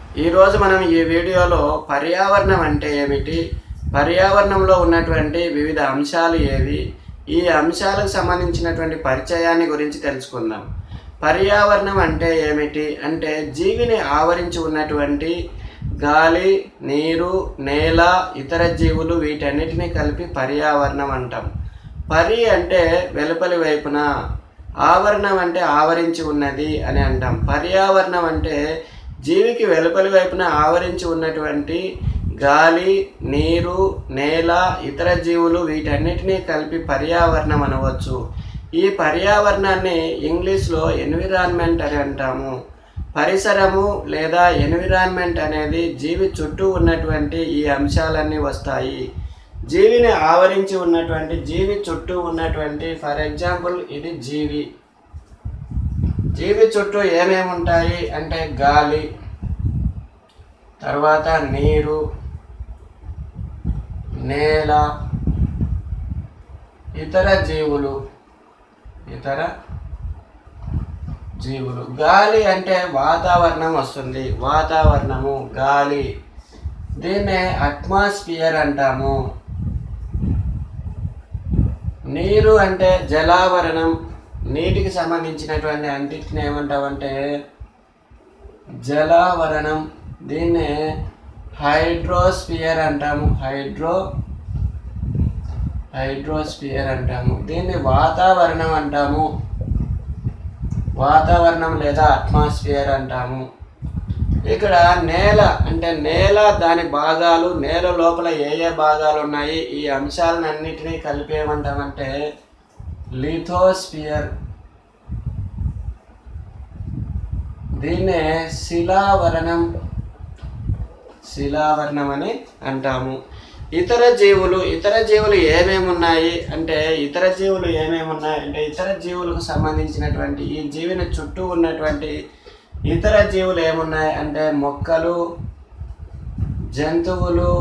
ఈరోజు మనం ఈ వీడియోలో పర్యావరణం అంటే ఏమిటి పర్యావరణంలో ఉన్నటువంటి వివిధ అంశాలు ఏవి ఈ అంశాలకు సంబంధించినటువంటి పరిచయాన్ని గురించి తెలుసుకుందాం పర్యావరణం అంటే ఏమిటి అంటే జీవిని ఆవరించి ఉన్నటువంటి గాలి నీరు నేల ఇతర జీవులు వీటన్నిటిని కలిపి పర్యావరణం అంటాం పరి అంటే వెలుపలి వైపున ఆవరణం అంటే ఆవరించి ఉన్నది అని అంటాం పర్యావరణం అంటే జీవికి వెలుపలి వైపున ఆవరించి ఉన్నటువంటి గాలి నీరు నేల ఇతర జీవులు వీటన్నిటినీ కలిపి పర్యావరణం అనవచ్చు ఈ పర్యావరణాన్ని ఇంగ్లీష్లో ఎన్విరాన్మెంట్ అని అంటాము పరిసరము లేదా ఎన్విరాన్మెంట్ అనేది జీవి చుట్టూ ఉన్నటువంటి ఈ అంశాలన్నీ వస్తాయి జీవిని ఆవరించి ఉన్నటువంటి జీవి చుట్టూ ఉన్నటువంటి ఫర్ ఎగ్జాంపుల్ ఇది జీవి జీవి చుట్టూ ఏమేమి ఉంటాయి అంటే గాలి తర్వాత నీరు నేల ఇతర జీవులు ఇతర జీవులు గాలి అంటే వాతావరణం వస్తుంది వాతావరణము గాలి దీన్నే అట్మాస్ఫియర్ అంటాము నీరు అంటే జలావరణం నీటికి సంబంధించినటువంటి అంటిటిని ఏమంటామంటే జలావరణం దీన్నే హైడ్రోస్ఫియర్ అంటాము హైడ్రో హైడ్రోస్ఫియర్ అంటాము దీన్ని వాతావరణం అంటాము వాతావరణం లేదా అట్మాస్ఫియర్ అంటాము ఇక్కడ నేల అంటే నేల దాని భాగాలు నేల లోపల ఏ ఏ భాగాలు ఉన్నాయి ఈ అంశాలన్నింటినీ కలిపి ఏమంటామంటే లిథోస్ఫియర్ దీన్నే శిలావరణం శిలావరణం అని అంటాము ఇతర జీవులు ఇతర జీవులు ఏమేమి ఉన్నాయి అంటే ఇతర జీవులు ఏమేమి ఉన్నాయి అంటే ఇతర జీవులకు సంబంధించినటువంటి ఈ జీవిని చుట్టూ ఉన్నటువంటి ఇతర జీవులు ఏమున్నాయి అంటే మొక్కలు జంతువులు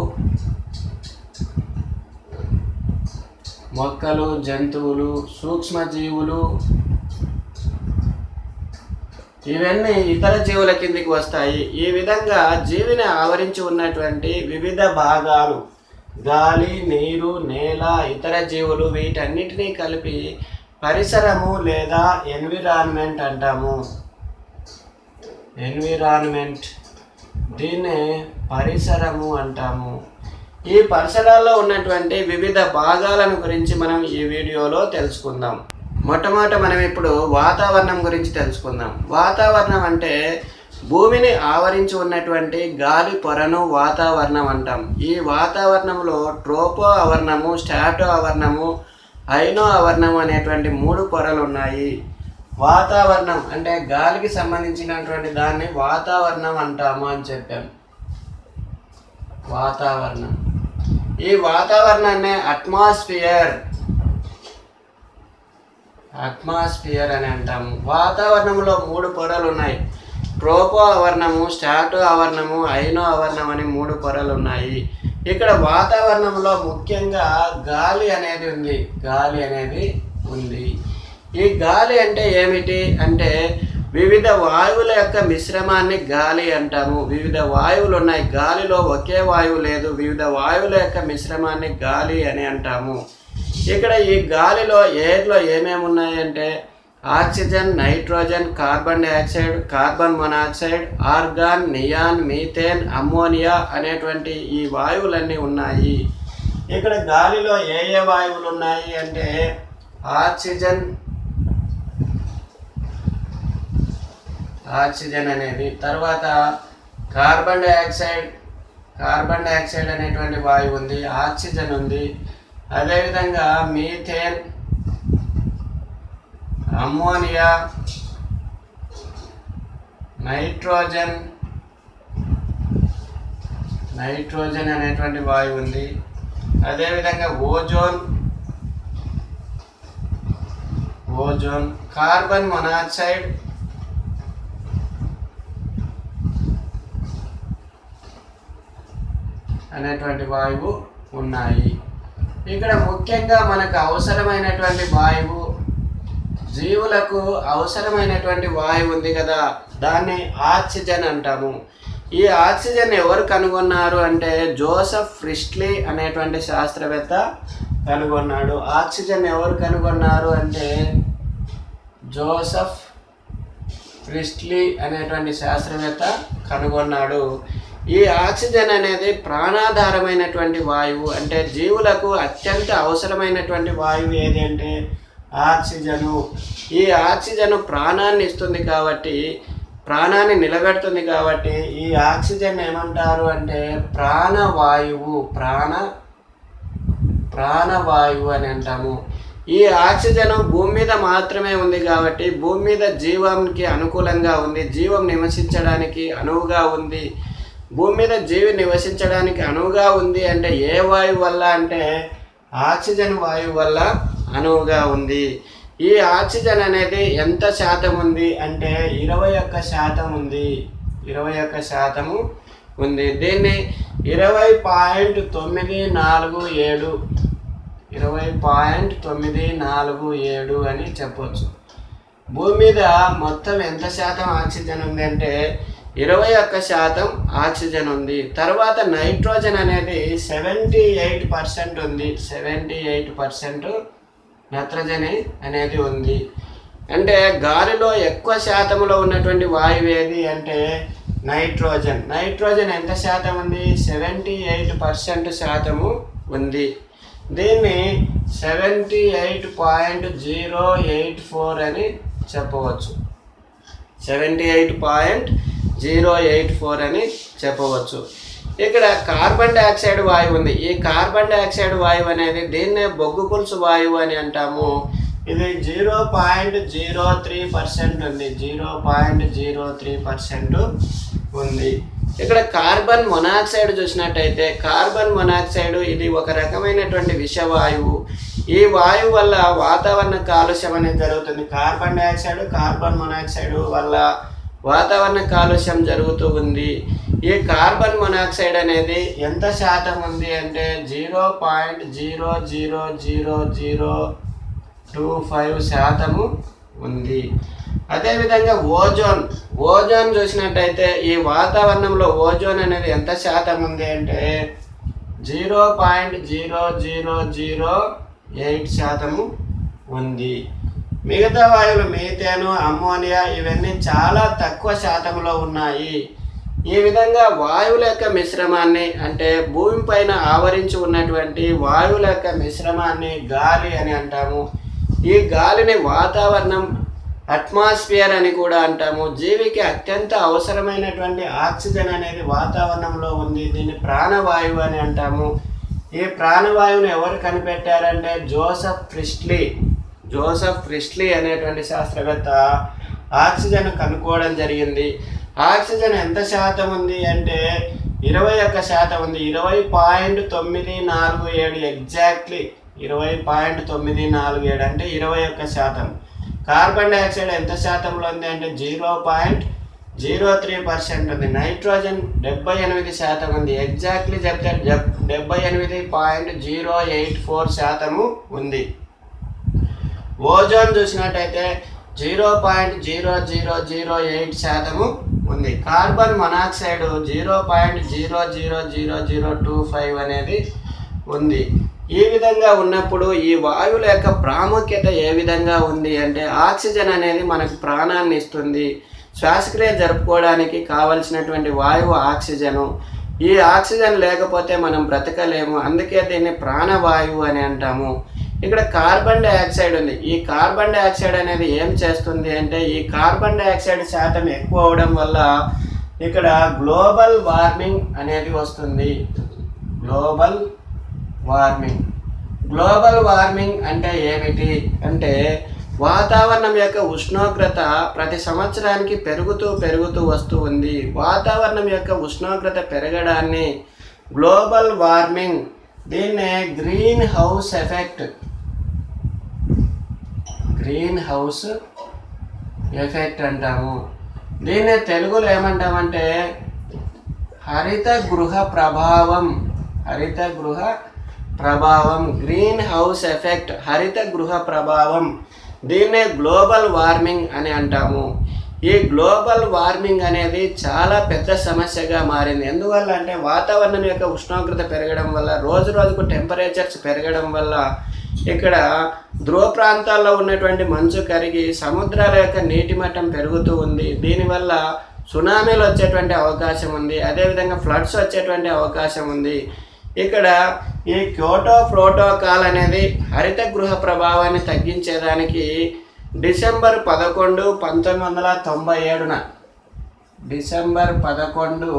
మొక్కలు జంతువులు సూక్ష్మజీవులు ఇవన్నీ ఇతర జీవుల కిందికి వస్తాయి ఈ విధంగా జీవిని ఆవరించి ఉన్నటువంటి వివిధ భాగాలు గాలి నీరు నేల ఇతర జీవులు వీటన్నిటినీ కలిపి పరిసరము లేదా ఎన్విరాన్మెంట్ అంటాము ఎన్విరాన్మెంట్ దీన్నే పరిసరము అంటాము ఈ పరిసరాల్లో ఉన్నటువంటి వివిధ భాగాలను గురించి మనం ఈ వీడియోలో తెలుసుకుందాం మొట్టమొదట మనం ఇప్పుడు వాతావరణం గురించి తెలుసుకుందాం వాతావరణం అంటే భూమిని ఆవరించి ఉన్నటువంటి గాలి పొరను వాతావరణం అంటాం ఈ వాతావరణంలో ట్రోపో ఆవరణము స్టాటో ఆవరణము ఐనో ఆవరణము అనేటువంటి మూడు పొరలు ఉన్నాయి వాతావరణం అంటే గాలికి సంబంధించినటువంటి దాన్ని వాతావరణం అంటాము అని చెప్పాం వాతావరణం ఈ వాతావరణాన్ని అట్మాస్ఫియర్ అట్మాస్ఫియర్ అని అంటాము వాతావరణంలో మూడు పొరలు ఉన్నాయి ట్రోపో ఆవరణము స్టాటో ఆవరణము ఐనో ఆవరణం అని మూడు పొరలు ఉన్నాయి ఇక్కడ వాతావరణంలో ముఖ్యంగా గాలి అనేది ఉంది గాలి అనేది ఉంది ఈ గాలి అంటే ఏమిటి అంటే వివిధ వాయువుల యొక్క మిశ్రమాన్ని గాలి అంటాము వివిధ వాయువులు ఉన్నాయి గాలిలో ఒకే వాయువు లేదు వివిధ వాయువుల యొక్క మిశ్రమాన్ని గాలి అని అంటాము ఇక్కడ ఈ గాలిలో ఎయిర్లో ఏమేమి ఉన్నాయంటే oxygen nitrogen carbon dioxide carbon monoxide argon neon methane ammonia అనేటువంటి ఈ వాయువులన్నీ ఉన్నాయి ఇక్కడ గాలిలో ఏ ఏ వాయువులు ఉన్నాయి అంటే ఆక్సిజన్ ఆక్సిజన్ అనేది తర్వాత కార్బన్ డైఆక్సైడ్ కార్బన్ డైఆక్సైడ్ అనేటువంటి వాయువు ఉంది ఆక్సిజన్ ఉంది అదేవిధంగా మీథేన్ అమ్మోనియా నైట్రోజన్ నైట్రోజన్ అనేటువంటి వాయువు ఉంది అదేవిధంగా ఓజోన్ ఓజోన్ కార్బన్ మొనాక్సైడ్ అనేటువంటి వాయువు ఉన్నాయి ఇక్కడ ముఖ్యంగా మనకు అవసరమైనటువంటి వాయువు జీవులకు అవసరమైనటువంటి వాయువు ఉంది కదా దాన్ని ఆక్సిజన్ అంటాము ఈ ఆక్సిజన్ ఎవరు కనుగొన్నారు అంటే జోసఫ్ ఫ్రిస్ట్లీ అనేటువంటి శాస్త్రవేత్త కనుగొన్నాడు ఆక్సిజన్ ఎవరు కనుగొన్నారు అంటే జోసఫ్ ఫ్రిస్ట్లీ అనేటువంటి శాస్త్రవేత్త కనుగొన్నాడు ఈ ఆక్సిజన్ అనేది ప్రాణాధారమైనటువంటి వాయువు అంటే జీవులకు అత్యంత అవసరమైనటువంటి వాయువు ఏది అంటే ఆక్సిజను ఈ ఆక్సిజన్ ప్రాణాన్ని ఇస్తుంది కాబట్టి ప్రాణాన్ని నిలబెడుతుంది కాబట్టి ఈ ఆక్సిజన్ ఏమంటారు అంటే ప్రాణవాయువు ప్రాణ ప్రాణవాయువు అని అంటాము ఈ ఆక్సిజన్ భూమి మీద మాత్రమే ఉంది కాబట్టి భూమి మీద జీవంకి అనుకూలంగా ఉంది జీవం నివసించడానికి అనువుగా ఉంది భూమి మీద జీవి నివసించడానికి అనువుగా ఉంది అంటే ఏ వాయువు వల్ల అంటే ఆక్సిజన్ వాయువు వల్ల అనువుగా ఉంది ఈ ఆక్సిజన్ అనేది ఎంత శాతం ఉంది అంటే ఇరవై ఒక్క శాతం ఉంది ఇరవై ఒక్క శాతము ఉంది దీన్ని ఇరవై పాయింట్ తొమ్మిది నాలుగు ఏడు ఇరవై పాయింట్ తొమ్మిది నాలుగు ఏడు అని చెప్పొచ్చు భూమి మీద మొత్తం ఎంత శాతం ఆక్సిజన్ ఉంది అంటే ఇరవై ఒక్క శాతం ఆక్సిజన్ ఉంది తర్వాత నైట్రోజన్ అనేది సెవెంటీ ఎయిట్ పర్సెంట్ ఉంది సెవెంటీ ఎయిట్ పర్సెంట్ నత్రజని అనేది ఉంది అంటే గాలిలో ఎక్కువ శాతంలో ఉన్నటువంటి వాయువు ఏది అంటే నైట్రోజన్ నైట్రోజన్ ఎంత శాతం ఉంది సెవెంటీ ఎయిట్ పర్సెంట్ శాతము ఉంది దీన్ని seventy eight point zero eight four అని చెప్పవచ్చు seventy eight point zero eight four అని చెప్పవచ్చు ఇక్కడ కార్బన్ డైఆక్సైడ్ వాయువు ఉంది ఈ కార్బన్ డైఆక్సైడ్ వాయువు అనేది దీన్నే బొగ్గు పులుసు వాయువు అని అంటాము ఇది zero point zero three percent ఉంది zero point zero three percent ఉంది ఇక్కడ కార్బన్ మొనాక్సైడ్ చూసినట్టయితే కార్బన్ మొనాక్సైడ్ ఇది ఒక రకమైనటువంటి విషవాయువు ఈ వాయువు వల్ల వాతావరణ కాలుష్యం అనేది జరుగుతుంది కార్బన్ డైఆక్సైడ్ కార్బన్ మొనాక్సైడ్ వల్ల వాతావరణ కాలుష్యం జరుగుతూ ఉంది ఈ కార్బన్ మొనాక్సైడ్ అనేది ఎంత శాతం ఉంది అంటే zero point zero zero zero zero two five శాతము ఉంది అదేవిధంగా ఓజోన్ ఓజోన్ చూసినట్టయితే ఈ వాతావరణంలో ఓజోన్ అనేది ఎంత శాతం ఉంది అంటే zero point zero zero zero eight శాతము ఉంది మిగతా వాయువులు మీథేను అమ్మోనియా ఇవన్నీ చాలా తక్కువ శాతంలో ఉన్నాయి ఈ విధంగా వాయువుల యొక్క మిశ్రమాన్ని అంటే భూమి పైన ఆవరించి ఉన్నటువంటి వాయువుల యొక్క మిశ్రమాన్ని గాలి అని అంటాము ఈ గాలిని వాతావరణం అట్మాస్ఫియర్ అని కూడా అంటాము జీవికి అత్యంత అవసరమైనటువంటి ఆక్సిజన్ అనేది వాతావరణంలో ఉంది దీన్ని ప్రాణవాయువు అని అంటాము ఈ ప్రాణవాయువుని ఎవరు కనిపెట్టారంటే జోసఫ్ ఫ్రిస్ట్లీ జోసఫ్ ఫ్రిస్ట్లీ అనేటువంటి శాస్త్రవేత్త ఆక్సిజన్ కనుక్కోవడం జరిగింది ఆక్సిజన్ ఎంత శాతం ఉంది అంటే ఇరవై ఒక్క శాతం ఉంది ఇరవై పాయింట్ తొమ్మిది నాలుగు ఏడు ఎగ్జాక్ట్లీ ఇరవై పాయింట్ తొమ్మిది నాలుగు ఏడు అంటే ఇరవై ఒక్క శాతం కార్బన్ డైఆక్సైడ్ ఎంత శాతంలో ఉంది అంటే zero point zero three percent ఉంది నైట్రోజన్ డెబ్బై ఎనిమిది శాతం ఉంది ఎగ్జాక్ట్లీ చెప్తే డెబ్- డెబ్బై ఎనిమిది పాయింట్ జీరో ఎయిట్ ఫోర్ శాతము ఉంది ఓజోన్ చూసినట్టయితే zero point zero zero zero eight శాతము ఉంది carbon monoxide zero point zero zero zero zero two five అనేది ఉంది ఈ విధంగా ఉన్నప్పుడు ఈ వాయువుల యొక్క ప్రాముఖ్యత ఏ విధంగా ఉంది అంటే ఆక్సిజన్ అనేది మనకు ప్రాణాన్ని ఇస్తుంది శ్వాసక్రియ జరుపుకోవడానికి కావలసినటువంటి వాయువు ఆక్సిజను ఈ ఆక్సిజన్ లేకపోతే మనం బ్రతకలేము అందుకే దీన్ని ప్రాణవాయువు అని అంటాము ఇక్కడ కార్బన్ డైఆక్సైడ్ ఉంది ఈ కార్బన్ డైఆక్సైడ్ అనేది ఏం చేస్తుంది అంటే ఈ కార్బన్ డైఆక్సైడ్ శాతం ఎక్కువ అవడం వల్ల ఇక్కడ గ్లోబల్ వార్మింగ్ అనేది వస్తుంది గ్లోబల్ వార్మింగ్ గ్లోబల్ వార్మింగ్ అంటే ఏమిటి అంటే వాతావరణం యొక్క ఉష్ణోగ్రత ప్రతి సంవత్సరానికి పెరుగుతూ పెరుగుతూ వస్తూ ఉంది వాతావరణం యొక్క ఉష్ణోగ్రత పెరగడాన్ని గ్లోబల్ వార్మింగ్ దీన్నే greenhouse effect greenhouse effect అంటాము దీన్ని తెలుగులో ఏమంటామంటే హరిత గృహ ప్రభావం హరిత గృహ ప్రభావం గ్రీన్ హౌస్ ఎఫెక్ట్ హరిత గృహ ప్రభావం దీన్నే గ్లోబల్ వార్మింగ్ అని అంటాము ఈ గ్లోబల్ వార్మింగ్ అనేది చాలా పెద్ద సమస్యగా మారింది ఎందువల్ల అంటే వాతావరణం యొక్క ఉష్ణోగ్రత పెరగడం వల్ల రోజు రోజుకు టెంపరేచర్స్ పెరగడం వల్ల ఇక్కడ ధ్రువ ప్రాంతాల్లో ఉన్నటువంటి మంచు కరిగి సముద్రాల యొక్క నీటి మట్టం పెరుగుతూ ఉంది దీనివల్ల సునామీలు వచ్చేటువంటి అవకాశం ఉంది అదేవిధంగా ఫ్లడ్స్ వచ్చేటువంటి అవకాశం ఉంది ఇక్కడ ఈ క్యోటో ప్రోటోకాల్ అనేది హరిత గృహ ప్రభావాన్ని తగ్గించేదానికి డిసెంబర్ పదకొండు పంతొమ్మిది వందల తొంభై ఏడున డిసెంబర్ పదకొండు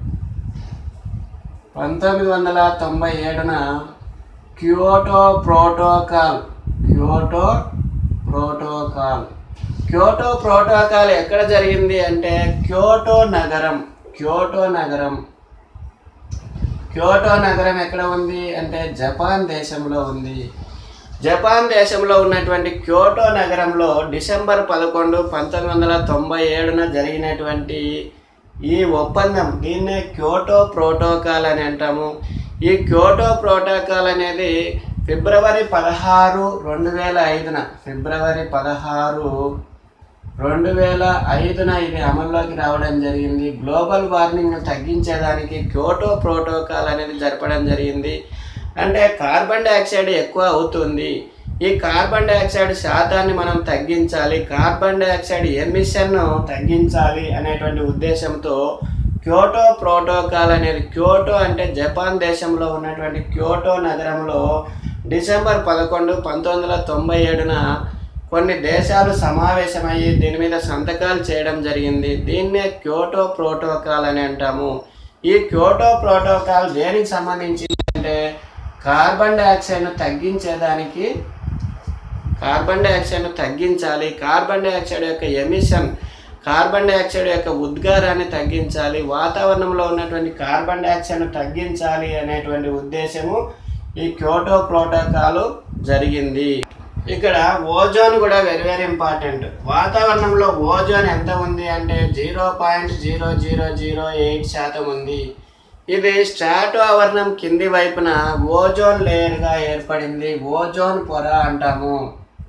పంతొమ్మిది వందల తొంభై ఏడున Kyoto protocol Kyoto protocol Kyoto protocol ఎక్కడ జరిగింది అంటే క్యోటో నగరం క్యోటో నగరం క్యోటో నగరం ఎక్కడ ఉంది అంటే జపాన్ దేశంలో ఉంది జపాన్ దేశంలో ఉన్నటువంటి క్యోటో నగరంలో డిసెంబర్ పదకొండు పంతొమ్మిది వందల తొంభై ఏడున జరిగినటువంటి ఈ ఒప్పందం దీన్నే క్యోటో ప్రోటోకాల్ అని అంటాము ఈ క్యోటో ప్రోటోకాల్ అనేది ఫిబ్రవరి పదహారు రెండు వేల ఐదున ఫిబ్రవరి పదహారు రెండు వేల ఐదున ఇది అమల్లోకి రావడం జరిగింది గ్లోబల్ వార్మింగ్ను తగ్గించేదానికి క్యోటో ప్రోటోకాల్ అనేది జరపడం జరిగింది అంటే కార్బన్ డైఆక్సైడ్ ఎక్కువ అవుతుంది ఈ కార్బన్ డైఆక్సైడ్ శాతాన్ని మనం తగ్గించాలి కార్బన్ డైఆక్సైడ్ ఎమిషన్ను తగ్గించాలి అనేటువంటి ఉద్దేశంతో క్యోటో ప్రోటోకాల్ అనేది క్యోటో అంటే జపాన్ దేశంలో ఉన్నటువంటి క్యోటో నగరంలో డిసెంబర్ పదకొండు పంతొమ్మిది వందల తొంభై ఏడున కొన్ని దేశాలు సమావేశమయ్యి దీని మీద సంతకాలు చేయడం జరిగింది దీన్నే క్యోటో ప్రోటోకాల్ అని అంటాము ఈ క్యోటో ప్రోటోకాల్ దేనికి సంబంధించింది అంటే కార్బన్ డైఆక్సైడ్ను తగ్గించేదానికి కార్బన్ డైఆక్సైడ్ను తగ్గించాలి కార్బన్ డైఆక్సైడ్ యొక్క ఎమిషన్ కార్బన్ డైఆక్సైడ్ యొక్క ఉద్గారాన్ని తగ్గించాలి వాతావరణంలో ఉన్నటువంటి కార్బన్ డైఆక్సైడ్ను తగ్గించాలి అనేటువంటి ఉద్దేశము ఈ క్యోటో ప్రోటోకాల్ జరిగింది ఇక్కడ ఓజోన్ కూడా వెరీ వెరీ ఇంపార్టెంట్ వాతావరణంలో ఓజోన్ ఎంత ఉంది అంటే zero point zero zero zero eight శాతం ఉంది ఇది స్ట్రాటో ఆవరణం కింది వైపున ఓజోన్ లేయర్గా ఏర్పడింది ఓజోన్ పొర అంటాము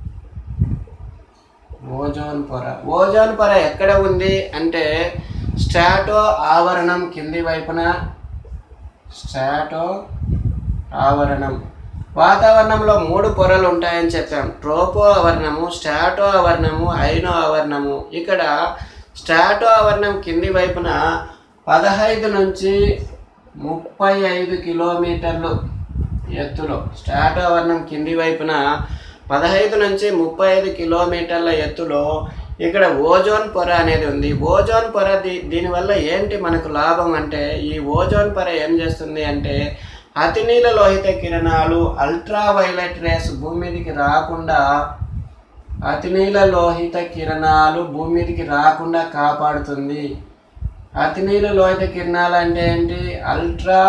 ఓజోన్ పొర ఓజోన్ పొర ఎక్కడ ఉంది అంటే స్ట్రాటో ఆవరణం కింది వైపున స్ట్రాటో ఆవరణం వాతావరణంలో మూడు పొరలు ఉంటాయని చెప్పాం ట్రోపో ఆవరణము స్టాటో ఆవరణము ఐనో ఆవరణము ఇక్కడ స్టాటో ఆవరణం కింది వైపున పదహైదు నుంచి ముప్పై ఐదు కిలోమీటర్లు ఎత్తులో స్టాటో ఆవరణం కింది వైపున పదహైదు నుంచి ముప్పై ఐదు కిలోమీటర్ల ఎత్తులో ఇక్కడ ఓజోన్ పొర అనేది ఉంది ఓజోన్ పొర దీ దీనివల్ల ఏంటి మనకు లాభం అంటే ఈ ఓజోన్ పొర ఏం చేస్తుంది అంటే అతినీల లోహిత కిరణాలు అల్ట్రా వైలెట్ రేస్ భూమి మీదకి రాకుండా అతినీల లోహిత కిరణాలు భూమి మీదకి రాకుండా కాపాడుతుంది అతినీల లోహిత కిరణాలు అంటే ఏంటి అల్ట్రా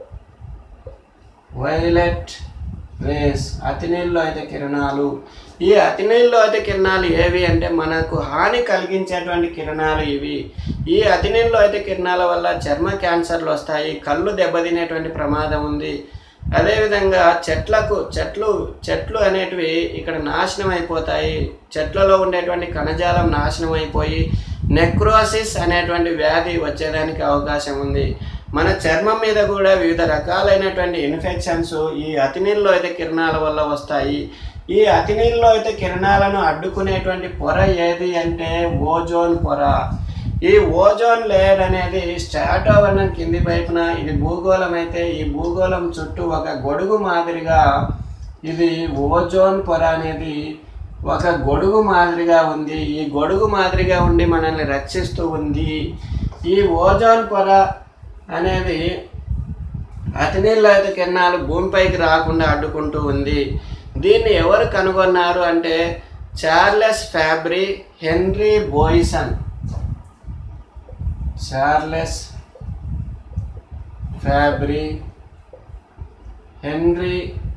వైలెట్ రేస్ అతినీల లోహిత కిరణాలు ఈ అతినీల లోహిత కిరణాలు ఏవి అంటే మనకు హాని కలిగించేటువంటి కిరణాలు ఇవి ఈ అతినీల లోహిత కిరణాల వల్ల చర్మ క్యాన్సర్లు వస్తాయి కళ్ళు దెబ్బతినేటువంటి ప్రమాదం ఉంది అదేవిధంగా చెట్లకు చెట్లు చెట్లు అనేటివి ఇక్కడ నాశనం అయిపోతాయి చెట్లలో ఉండేటువంటి కణజాలం నాశనం అయిపోయి నెక్రోసిస్ అనేటువంటి వ్యాధి వచ్చేదానికి అవకాశం ఉంది మన చర్మం మీద కూడా వివిధ రకాలైనటువంటి ఇన్ఫెక్షన్స్ ఈ అతినీల్లో అయితే కిరణాల వల్ల వస్తాయి ఈ అతినీల్లో అయితే కిరణాలను అడ్డుకునేటువంటి పొర ఏది అంటే ఓజోన్ పొర ఈ ఓజోన్ లేయర్ అనేది స్ట్రాటోవర్ణం కింది వైపున ఇది భూగోళం అయితే ఈ భూగోళం చుట్టూ ఒక గొడుగు మాదిరిగా ఇది ఓజోన్ పొర అనేది ఒక గొడుగు మాదిరిగా ఉంది ఈ గొడుగు మాదిరిగా ఉండి మనల్ని రక్షిస్తూ ఉంది ఈ ఓజోన్ పొర అనేది అతినీళ్ళ అయితే కిరణాలు భూమిపైకి రాకుండా అడ్డుకుంటూ ఉంది దీన్ని ఎవరు కనుగొన్నారు అంటే Charles Fabry Henri Buisson Charles Fabry Henri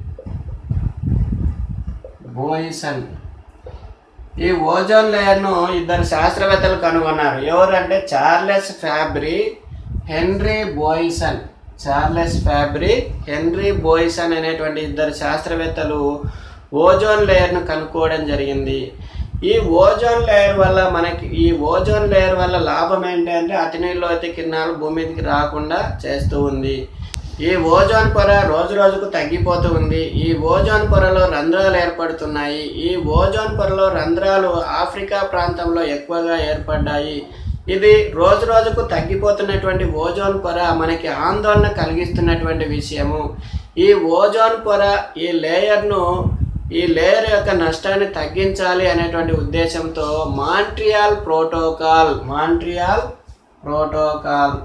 Buisson ఈ ఓజోన్ లేయర్ను ఇద్దరు శాస్త్రవేత్తలు కనుగొన్నారు ఎవరంటే Charles Fabry Henri Buisson Charles Fabry Henri Buisson అనేటువంటి ఇద్దరు శాస్త్రవేత్తలు ఓజోన్ లేయర్ను కనుక్కోవడం జరిగింది ఈ ఓజోన్ లేయర్ వల్ల మనకి ఈ ఓజోన్ లేయర్ వల్ల లాభం ఏంటి అంటే అతినీలోతి కిరణాలు భూమి మీదకి రాకుండా చేస్తూ ఉంది ఈ ఓజోన్ పొర రోజు రోజుకు తగ్గిపోతూ ఉంది ఈ ఓజోన్ పొరలో రంధ్రాలు ఏర్పడుతున్నాయి ఈ ఓజోన్ పొరలో రంధ్రాలు ఆఫ్రికా ప్రాంతంలో ఎక్కువగా ఏర్పడ్డాయి ఇది రోజు రోజుకు తగ్గిపోతున్నటువంటి ఓజోన్ పొర మనకి ఆందోళన కలిగిస్తున్నటువంటి విషయము ఈ ఓజోన్ పొర ఈ లేయర్ను ఈ లేయర్ యొక్క నష్టాన్ని తగ్గించాలి అనేటువంటి ఉద్దేశంతో Montreal protocol Montreal protocol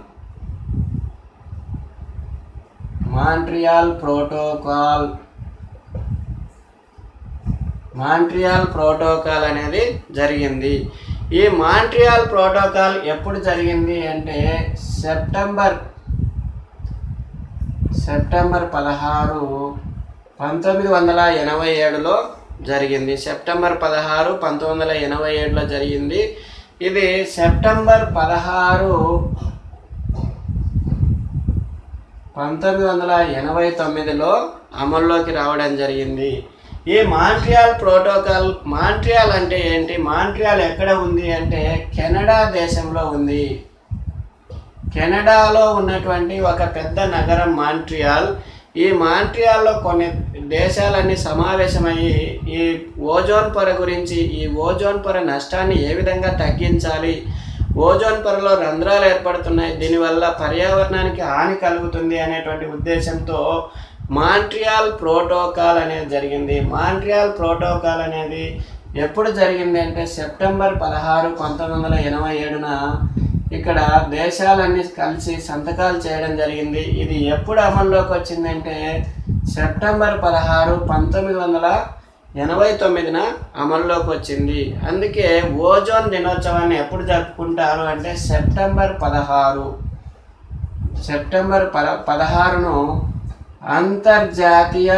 Montreal protocol Montreal protocol అనేది జరిగింది ఈ మాంట్రియాల్ ప్రోటోకాల్ ఎప్పుడు జరిగింది అంటే సెప్టెంబర్ సెప్టెంబర్ పదహారు పంతొమ్మిది వందల ఎనభై ఏడులో జరిగింది సెప్టెంబర్ పదహారు పంతొమ్మిది వందల ఎనభై ఏడులో జరిగింది ఇది సెప్టెంబర్ పదహారు పంతొమ్మిది వందల ఎనభై తొమ్మిదిలో అమల్లోకి రావడం జరిగింది ఈ మాంట్రియాల్ ప్రోటోకాల్ మాంట్రియాల్ అంటే ఏంటి మాంట్రియాల్ ఎక్కడ ఉంది అంటే కెనడా దేశంలో ఉంది కెనడాలో ఉన్నటువంటి ఒక పెద్ద నగరం మాంట్రియాల్ ఈ మాంట్రియాల్లో కొన్ని దేశాలన్నీ సమావేశమయ్యి ఈ ఓజోన్ పొర గురించి ఈ ఓజోన్ పొర నష్టాన్ని ఏ విధంగా తగ్గించాలి ఓజోన్ పొరలో రంధ్రాలు ఏర్పడుతున్నాయి దీనివల్ల పర్యావరణానికి హాని కలుగుతుంది అనేటువంటి ఉద్దేశంతో మాంట్రియాల్ ప్రోటోకాల్ అనేది జరిగింది మాంట్రియాల్ ప్రోటోకాల్ అనేది ఎప్పుడు జరిగింది అంటే సెప్టెంబర్ పదహారు పంతొమ్మిది వందల ఎనభై ఏడున ఇక్కడ దేశాలన్నీ కలిసి సంతకాలు చేయడం జరిగింది ఇది ఎప్పుడు అమల్లోకి వచ్చిందంటే సెప్టెంబర్ పదహారు పంతొమ్మిది వందల ఎనభై తొమ్మిదిన అమల్లోకి వచ్చింది అందుకే ఓజోన్ దినోత్సవాన్ని ఎప్పుడు జరుపుకుంటారు అంటే సెప్టెంబర్ పదహారు సెప్టెంబర్ పద పదహారును అంతర్జాతీయ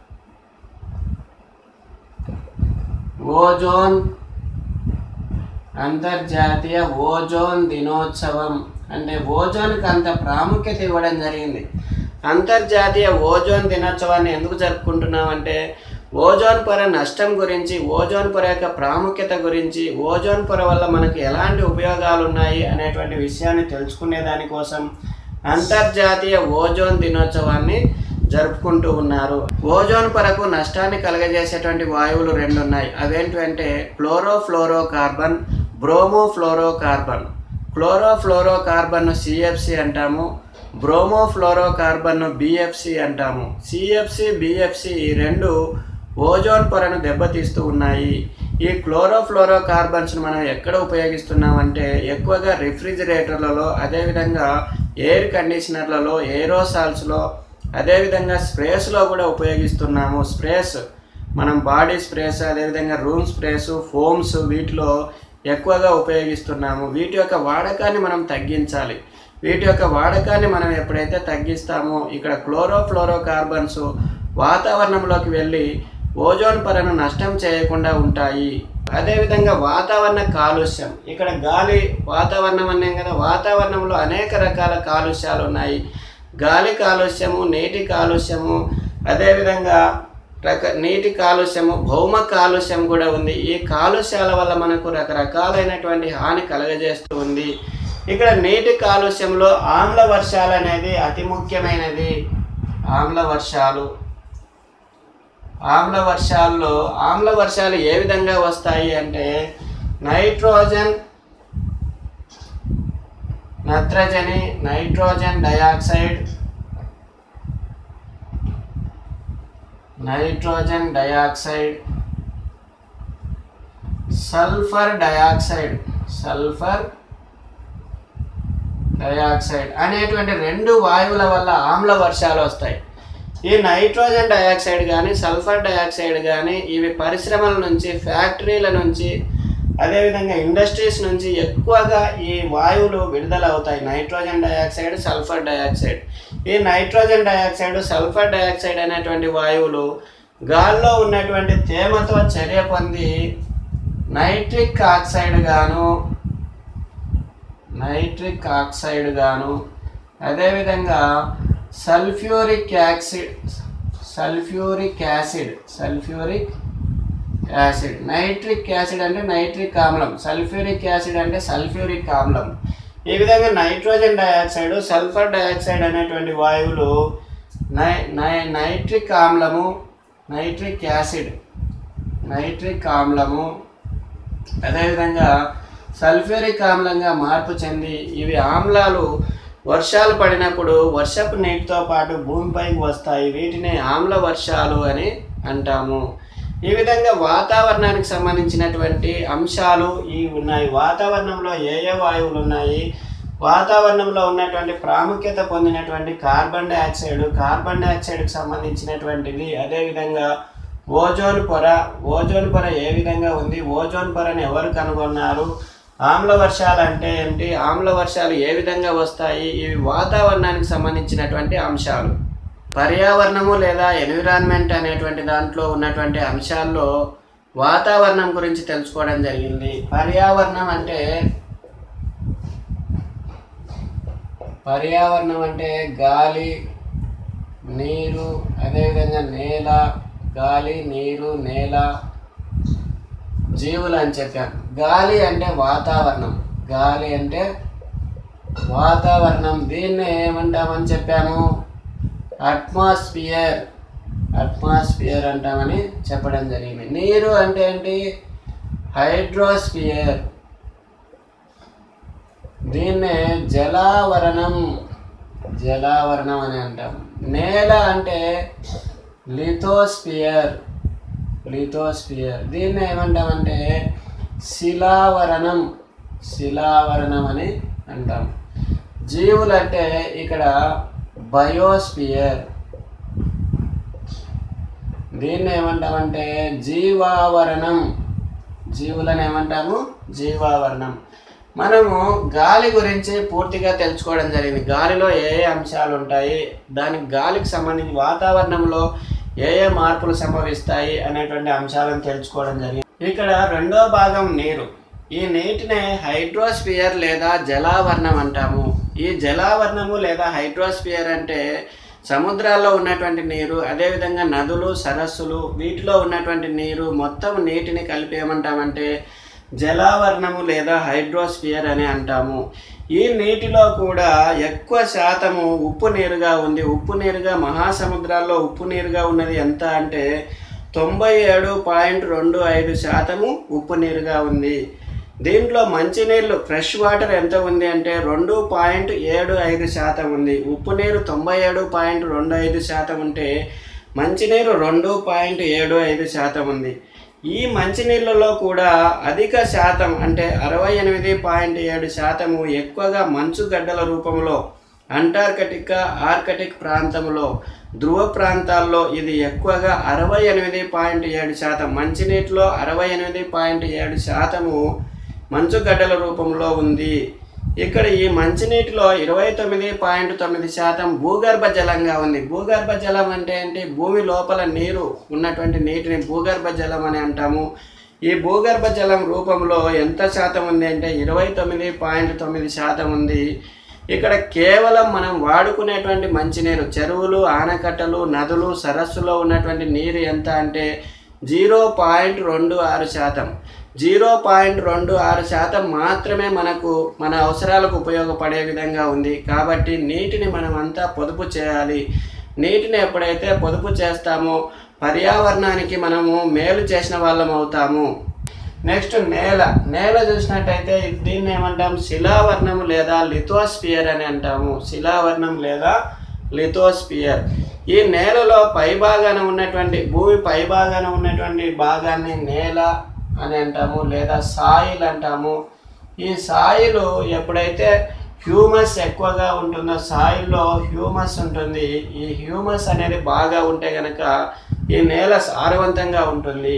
ఓజోన్ అంతర్జాతీయ ఓజోన్ దినోత్సవం అంటే ఓజోన్కి అంత ప్రాముఖ్యత ఇవ్వడం జరిగింది అంతర్జాతీయ ఓజోన్ దినోత్సవాన్ని ఎందుకు జరుపుకుంటున్నామంటే ఓజోన్ పొర నష్టం గురించి ఓజోన్ పొర యొక్క ప్రాముఖ్యత గురించి ఓజోన్ పొర వల్ల మనకు ఎలాంటి ఉపయోగాలు ఉన్నాయి అనేటువంటి విషయాన్ని తెలుసుకునే దానికోసం అంతర్జాతీయ ఓజోన్ దినోత్సవాన్ని జరుపుకుంటూ ఉన్నారు ఓజోన్ పొరకు నష్టాన్ని కలగజేసేటువంటి వాయువులు రెండు ఉన్నాయి అవేంటంటే chlorofluorocarbon bromofluorocarbon chlorofluorocarbon CFC అంటాము బ్రోమోఫ్లోరో కార్బన్ బిఎఫ్సి అంటాము సిఎఫ్సి బిఎఫ్సి ఈ రెండు ఓజోన్ పొరను దెబ్బతీస్తూ ఉన్నాయి ఈ క్లోరోఫ్లోరో కార్బన్స్ను మనం ఎక్కడ ఉపయోగిస్తున్నామంటే ఎక్కువగా రిఫ్రిజిరేటర్లలో అదేవిధంగా ఎయిర్ కండిషనర్లలో ఏరోసాల్స్లో అదేవిధంగా స్ప్రేస్లో కూడా ఉపయోగిస్తున్నాము స్ప్రేస్ మనం బాడీ స్ప్రేస్ అదేవిధంగా రూమ్ స్ప్రేస్ ఫోమ్స్ వీటిలో ఎక్కువగా ఉపయోగిస్తున్నాము వీటి యొక్క వాడకాన్ని మనం తగ్గించాలి వీటి యొక్క వాడకాన్ని మనం ఎప్పుడైతే తగ్గిస్తామో ఇక్కడ క్లోరోఫ్లోరో కార్బన్స్ వాతావరణంలోకి వెళ్ళి ఓజోన్ పొరను నష్టం చేయకుండా ఉంటాయి అదేవిధంగా వాతావరణ కాలుష్యం ఇక్కడ గాలి వాతావరణం అన్నాం కదా వాతావరణంలో అనేక రకాల కాలుష్యాలు ఉన్నాయి గాలి కాలుష్యము నీటి కాలుష్యము అదేవిధంగా రక నీటి కాలుష్యము భౌమ కాలుష్యం కూడా ఉంది ఈ కాలుష్యాల వల్ల మనకు రకరకాలైనటువంటి హాని కలగజేస్తూ ఉంది ఇక్కడ నీటి కాలుష్యంలో ఆమ్ల వర్షాలు అనేది అతి ముఖ్యమైనది ఆమ్ల వర్షాలు ఆమ్ల వర్షాల్లో ఆమ్ల వర్షాలు ఏ విధంగా వస్తాయి అంటే నైట్రోజన్ నత్రజని nitrogen dioxide nitrogen dioxide sulphur dioxide sulphur dioxide అనేటువంటి రెండు వాయువుల వల్ల ఆమ్ల వర్షాలు వస్తాయి ఈ నైట్రోజన్ డయాక్సైడ్ కానీ సల్ఫర్ డయాక్సైడ్ కానీ ఇవి పరిశ్రమల నుంచి ఫ్యాక్టరీల నుంచి అదేవిధంగా ఇండస్ట్రీస్ నుంచి ఎక్కువగా ఈ వాయువులు విడుదల అవుతాయి నైట్రోజన్ డయాక్సైడ్ సల్ఫర్ డయాక్సైడ్ ఈ నైట్రోజన్ డయాక్సైడ్ సల్ఫర్ డయాక్సైడ్ అనేటువంటి వాయువులు గాల్లో ఉన్నటువంటి తేమతో చర్య పొంది నైట్రిక్ ఆక్సైడ్ గాను నైట్రిక్ ఆక్సైడ్ గాను అదేవిధంగా sulphuric acid sulphuric acid sulphuric acid nitric acid అంటే నైట్రిక్ ఆమ్లం సల్ఫ్యూరిక్ యాసిడ్ అంటే సల్ఫ్యూరిక్ ఆమ్లం ఈ విధంగా నైట్రోజన్ డయాక్సైడ్ సల్ఫర్ డయాక్సైడ్ అనేటువంటి వాయువులు నై నై నైట్రిక్ ఆమ్లము నైట్రిక్ యాసిడ్ నైట్రిక్ ఆమ్లము అదేవిధంగా సల్ఫ్యూరిక్ ఆమ్లంగా మార్పు చెంది ఇవి ఆమ్లాలు వర్షాలు పడినప్పుడు వర్షపు నీటితో పాటు భూమిపైకి వస్తాయి వీటిని ఆమ్ల వర్షాలు అని అంటాము ఈ విధంగా వాతావరణానికి సంబంధించినటువంటి అంశాలు ఈ ఉన్నాయి వాతావరణంలో ఏ ఏ వాయువులు ఉన్నాయి వాతావరణంలో ఉన్నటువంటి ప్రాముఖ్యత పొందినటువంటి కార్బన్ డైఆక్సైడ్ కార్బన్ డైఆక్సైడ్కి సంబంధించినటువంటిది అదేవిధంగా ఓజోన్ పొర ఓజోన్ పొర ఏ విధంగా ఉంది ఓజోన్ పొరని ఎవరు కనుగొన్నారు ఆమ్ల వర్షాలు అంటే ఏంటి ఆమ్ల వర్షాలు ఏ విధంగా వస్తాయి ఇవి వాతావరణానికి సంబంధించినటువంటి అంశాలు పర్యావరణము లేదా ఎన్విరాన్మెంట్ అనేటువంటి దాంట్లో ఉన్నటువంటి అంశాల్లో వాతావరణం గురించి తెలుసుకోవడం జరిగింది పర్యావరణం అంటే పర్యావరణం అంటే గాలి నీరు అదేవిధంగా నేల గాలి నీరు నేల జీవులు అని చెప్పాను గాలి అంటే వాతావరణం గాలి అంటే వాతావరణం దీన్ని ఏమంటామని చెప్పాము అట్మాస్ఫియర్ అట్మాస్ఫియర్ అంటామని చెప్పడం జరిగింది నీరు అంటే ఏంటి హైడ్రోస్ఫియర్ దీన్నే జలావరణం జలావరణం అని అంటాం నేల అంటే లిథోస్ఫియర్ లిథోస్ఫియర్ దీన్ని ఏమంటామంటే శిలావరణం శిలావరణం అని అంటాం జీవులు అంటే ఇక్కడ బయోస్ఫియర్ దీన్ని ఏమంటామంటే జీవావరణం జీవులను ఏమంటాము జీవావరణం మనము గాలి గురించి పూర్తిగా తెలుసుకోవడం జరిగింది గాలిలో ఏ ఏ అంశాలు ఉంటాయి దానికి గాలికి సంబంధించి వాతావరణంలో ఏ ఏ మార్పులు సంభవిస్తాయి అనేటువంటి అంశాలను తెలుసుకోవడం జరిగింది ఇక్కడ రెండో భాగం నీరు ఈ నీటిని హైడ్రోస్ఫియర్ లేదా జలావరణం అంటాము ఈ జలావరణము లేదా హైడ్రోస్ఫియర్ అంటే సముద్రాల్లో ఉన్నటువంటి నీరు అదేవిధంగా నదులు సరస్సులు వీటిలో ఉన్నటువంటి నీరు మొత్తం నీటిని కలిపి ఏమంటామంటే జలావరణము లేదా హైడ్రోస్ఫియర్ అని అంటాము ఈ నీటిలో కూడా ఎక్కువ శాతము ఉప్పు నీరుగా ఉంది ఉప్పు నీరుగా మహాసముద్రాల్లో ఉప్పు నీరుగా ఉన్నది ఎంత అంటే తొంభై ఏడు పాయింట్ రెండు ఐదు శాతము ఉప్పు నీరుగా ఉంది దీంట్లో మంచినీళ్ళు ఫ్రెష్ వాటర్ ఎంత ఉంది అంటే రెండు పాయింట్ ఏడు ఐదు శాతం ఉంది ఉప్పు నీరు తొంభై ఏడు పాయింట్ రెండు ఐదు శాతం ఉంటే మంచినీరు రెండు పాయింట్ ఏడు ఐదు శాతం ఉంది ఈ మంచినీళ్ళలో కూడా అధిక శాతం అంటే అరవై ఎనిమిది పాయింట్ ఏడు శాతము ఎక్కువగా మంచు గడ్డల రూపంలో అంటార్కటికా ఆర్కటిక్ ప్రాంతంలో ధ్రువ ప్రాంతాల్లో ఇది ఎక్కువగా అరవై ఎనిమిది పాయింట్ ఏడు శాతం మంచినీటిలో అరవై ఎనిమిది పాయింట్ ఏడు శాతము మంచు గడ్డల రూపంలో ఉంది ఇక్కడ ఈ మంచినీటిలో ఇరవై తొమ్మిది పాయింట్ తొమ్మిది శాతం భూగర్భ జలంగా ఉంది భూగర్భ జలం అంటే ఏంటి భూమి లోపల నీరు ఉన్నటువంటి నీటిని భూగర్భ జలం అని అంటాము ఈ భూగర్భ జలం రూపంలో ఎంత శాతం ఉంది అంటే ఇరవై తొమ్మిది పాయింట్ తొమ్మిది శాతం ఉంది ఇక్కడ కేవలం మనం వాడుకునేటువంటి మంచినీరు చెరువులు ఆనకట్టలు నదులు సరస్సులో ఉన్నటువంటి నీరు ఎంత అంటే జీరో పాయింట్ రెండు ఆరు శాతం జీరో పాయింట్ రెండు ఆరు శాతం మాత్రమే మనకు మన అవసరాలకు ఉపయోగపడే విధంగా ఉంది కాబట్టి నీటిని మనం అంతా పొదుపు చేయాలి నీటిని ఎప్పుడైతే పొదుపు చేస్తామో పర్యావరణానికి మనము మేలు చేసిన వాళ్ళం అవుతాము నెక్స్ట్ నేల నేల చూసినట్టయితే దీన్ని ఏమంటాం శిలావర్ణం లేదా లిథోస్పియర్ అని అంటాము శిలావర్ణం లేదా లిథోస్పియర్ ఈ నేలలో పైభాగాన ఉన్నటువంటి భూమి పైభాగాన ఉన్నటువంటి భాగాన్ని నేల అని అంటాము లేదా సాయిల్ అంటాము ఈ సాయిలు ఎప్పుడైతే హ్యూమస్ ఎక్కువగా ఉంటుందో సాయిల్లో హ్యూమస్ ఉంటుంది ఈ హ్యూమస్ అనేది బాగా ఉంటే కనుక ఈ నేల సారవంతంగా ఉంటుంది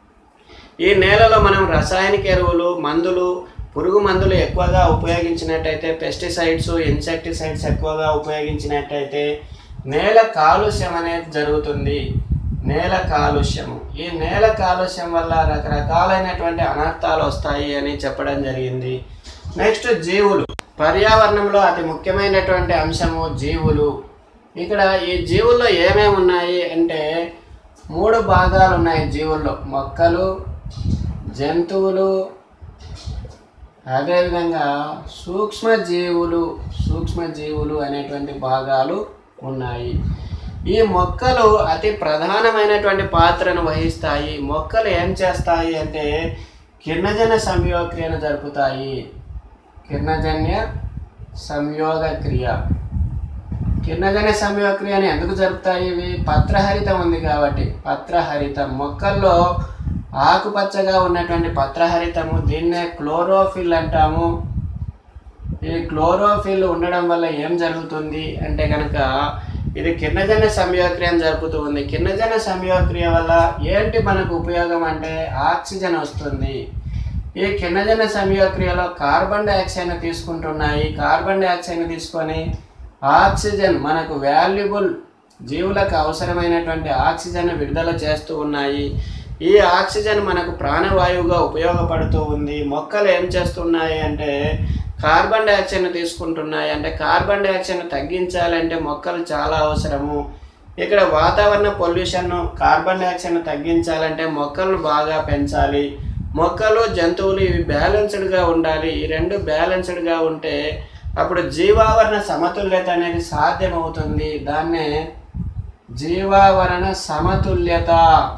ఈ నేలలో మనం రసాయనిక ఎరువులు మందులు పురుగు మందులు ఎక్కువగా ఉపయోగించినట్టయితే పెస్టిసైడ్స్ ఇన్సెక్టిసైడ్స్ ఎక్కువగా ఉపయోగించినట్టయితే నేల కాలుష్యం అనేది జరుగుతుంది నేల కాలుష్యం ఈ నేల కాలుష్యం వల్ల రకరకాలైనటువంటి అనర్థాలు వస్తాయి అని చెప్పడం జరిగింది నెక్స్ట్ జీవులు పర్యావరణంలో అతి ముఖ్యమైనటువంటి అంశము జీవులు ఇక్కడ ఈ జీవుల్లో ఏమేమి ఉన్నాయి అంటే మూడు భాగాలు ఉన్నాయి జీవుల్లో మొక్కలు జంతువులు అదేవిధంగా సూక్ష్మజీవులు సూక్ష్మజీవులు అనేటువంటి భాగాలు ఉన్నాయి ఈ మొక్కలు అతి ప్రధానమైనటువంటి పాత్రను వహిస్తాయి మొక్కలు ఏం చేస్తాయి అంటే కిరణజన సంయోగక్రియను జరుపుతాయి కిరణజన్య సంయోగ క్రియ కిరణజన్య సంయోగక్రియను ఎందుకు జరుపుతాయి ఇవి పత్రహరితం ఉంది కాబట్టి పత్రహరితం మొక్కల్లో ఆకుపచ్చగా ఉన్నటువంటి పత్రహరితము దీన్నే క్లోరోఫిల్ అంటాము ఈ క్లోరోఫిల్ ఉండడం వల్ల ఏం జరుగుతుంది అంటే కనుక ఇది కిరణజన్య సంయోగక్రియను జరుపుతూ ఉంది కిరణజన్య సంయోగక్రియ వల్ల ఏంటి మనకు ఉపయోగం అంటే ఆక్సిజన్ వస్తుంది ఈ కిరణజన్య సంయోగక్రియలో కార్బన్ డైఆక్సైడ్ తీసుకుంటున్నాయి కార్బన్ డైఆక్సైడ్ తీసుకొని ఆక్సిజన్ మనకు వాల్యుబుల్ జీవులకు అవసరమైనటువంటి ఆక్సిజన్ విడుదల చేస్తూ ఉన్నాయి ఈ ఆక్సిజన్ మనకు ప్రాణవాయువుగా ఉపయోగపడుతూ ఉంది మొక్కలు ఏం చేస్తున్నాయి అంటే కార్బన్ డైఆక్సైడ్ను తీసుకుంటున్నాయి అంటే కార్బన్ డైఆక్సైడ్ను తగ్గించాలంటే మొక్కలు చాలా అవసరము ఇక్కడ వాతావరణ పొల్యూషన్ను కార్బన్ డైఆక్సైడ్ను తగ్గించాలంటే మొక్కలను బాగా పెంచాలి మొక్కలు జంతువులు ఇవి బ్యాలెన్స్డ్గా ఉండాలి ఈ రెండు బ్యాలెన్స్డ్గా ఉంటే అప్పుడు జీవావరణ సమతుల్యత అనేది సాధ్యమవుతుంది దాన్నే జీవావరణ సమతుల్యత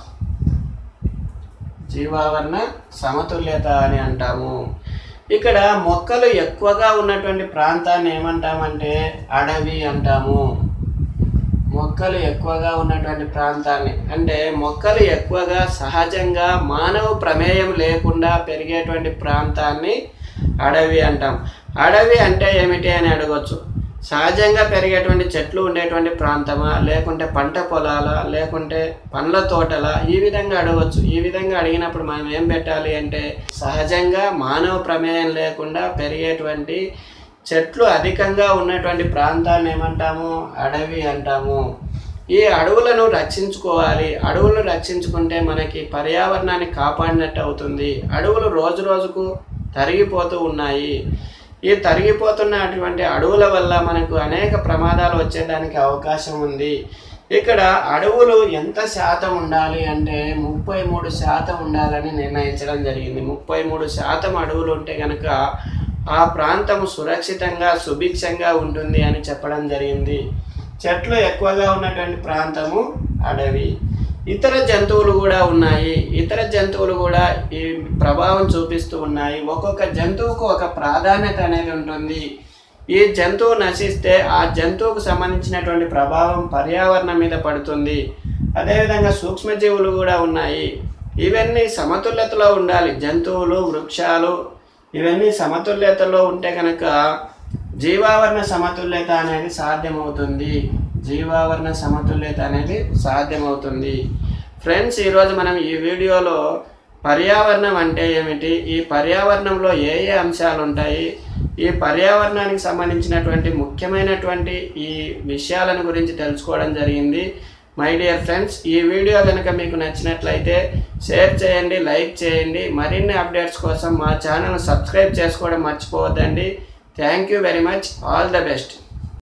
జీవావరణ సమతుల్యత అని అంటాము ఇక్కడ మొక్కలు ఎక్కువగా ఉన్నటువంటి ప్రాంతాన్ని ఏమంటామంటే అడవి అంటాము మొక్కలు ఎక్కువగా ఉన్నటువంటి ప్రాంతాన్ని అంటే మొక్కలు ఎక్కువగా సహజంగా మానవ ప్రమేయం లేకుండా పెరిగేటువంటి ప్రాంతాన్ని అడవి అంటాం అడవి అంటే ఏమిటి అని అడగొచ్చు సహజంగా పెరిగేటువంటి చెట్లు ఉండేటువంటి ప్రాంతమా లేకుంటే పంట పొలాల లేకుంటే పండ్ల తోటల ఈ విధంగా అడగవచ్చు ఈ విధంగా అడిగినప్పుడు మనం ఏం పెట్టాలి అంటే సహజంగా మానవ ప్రమేయం లేకుండా పెరిగేటువంటి చెట్లు అధికంగా ఉన్నటువంటి ప్రాంతాన్ని ఏమంటాము అడవి అంటాము ఈ అడవులను రక్షించుకోవాలి అడవులను రక్షించుకుంటే మనకి పర్యావరణాన్ని కాపాడినట్టు అవుతుంది అడవులు రోజు రోజుకు తరిగిపోతూ ఉన్నాయి ఈ తరిగిపోతున్నటువంటి అడవుల వల్ల మనకు అనేక ప్రమాదాలు వచ్చేదానికి అవకాశం ఉంది ఇక్కడ అడవులు ఎంత శాతం ఉండాలి అంటే ముప్పై మూడు శాతం ఉండాలని నిర్ణయించడం జరిగింది ముప్పై మూడు శాతం అడవులు ఉంటే కనుక ఆ ప్రాంతం సురక్షితంగా సుభిక్షంగా ఉంటుంది అని చెప్పడం జరిగింది చెట్లు ఎక్కువగా ఉన్నటువంటి ప్రాంతము అడవి ఇతర జంతువులు కూడా ఉన్నాయి ఇతర జంతువులు కూడా ఈ ప్రభావం చూపిస్తూ ఉన్నాయి ఒక్కొక్క జంతువుకు ఒక ప్రాధాన్యత అనేది ఉంటుంది ఈ జంతువు నశిస్తే ఆ జంతువుకు సంబంధించినటువంటి ప్రభావం పర్యావరణం మీద పడుతుంది అదేవిధంగా సూక్ష్మజీవులు కూడా ఉన్నాయి ఇవన్నీ సమతుల్యతలో ఉండాలి జంతువులు వృక్షాలు ఇవన్నీ సమతుల్యతలో ఉంటే కనుక జీవావరణ సమతుల్యత అనేది సాధ్యమవుతుంది జీవావరణ సమతుల్యత అనేది సాధ్యమవుతుంది ఫ్రెండ్స్ ఈరోజు మనం ఈ వీడియోలో పర్యావరణం అంటే ఏమిటి ఈ పర్యావరణంలో ఏ ఏ అంశాలు ఉంటాయి ఈ పర్యావరణానికి సంబంధించినటువంటి ముఖ్యమైనటువంటి ఈ విషయాలను గురించి తెలుసుకోవడం జరిగింది మై డియర్ ఫ్రెండ్స్ ఈ వీడియో కనుక మీకు నచ్చినట్లయితే షేర్ చేయండి లైక్ చేయండి మరిన్ని అప్డేట్స్ కోసం మా ఛానల్ సబ్స్క్రైబ్ చేసుకోవడం మర్చిపోవద్దండి thank you very much all the best